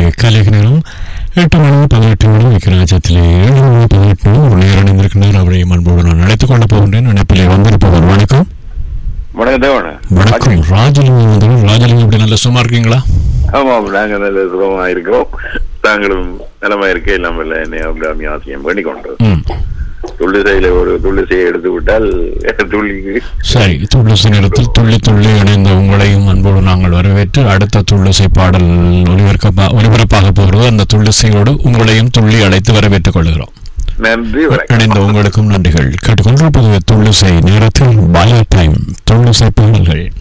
கலைஞரும் எட்டு மணி பதினெட்டு மணி விக்கிராஜத்திலே ஏழு மணி பதினெட்டு மணி ஒரு நேரம் இணைந்திருக்கிறார் அவரை அன்போடு நான் அழைத்துக் கொள்ள போகின்றேன் நினைப்பிலே வந்திருப்பவர் வணக்கம் வணக்கம் தேவன வணக்கம் ராஜலிங்கம் வந்தவர் ராஜலிங்கம் இப்படி நல்ல சும்மா இருக்கீங்களா ஆமாம் நாங்க நல்ல சுகமா இருக்கிறோம் தாங்களும் நலமா இருக்க இல்லாம இல்ல என்னை அபிராமி ஆசியம் பண்ணி கொண்டு ம் துள்ளிசையில ஒரு துள்ளிசையை எடுத்து விட்டால் துள்ளிக்கு சரி துள்ளுசை நேரத்தில் துள்ளி துள்ளி இணைந்த உங்களையும் அன்போடு நாங்கள் வரவேற்று அடுத்த துள்ளுசை பாடல் ஒலிபரப்பா ஒலிபரப்பாக போகிறது அந்த துள்ளுசையோடு உங்களையும் துள்ளி அழைத்து வரவேற்றுக் கொள்கிறோம் நன்றி வணக்கம் இணைந்த உங்களுக்கும் நன்றிகள் கேட்டுக்கொண்டிருப்பது துள்ளுசை நேரத்தில் பாயா டைம் துள்ளுசை பாடல்கள்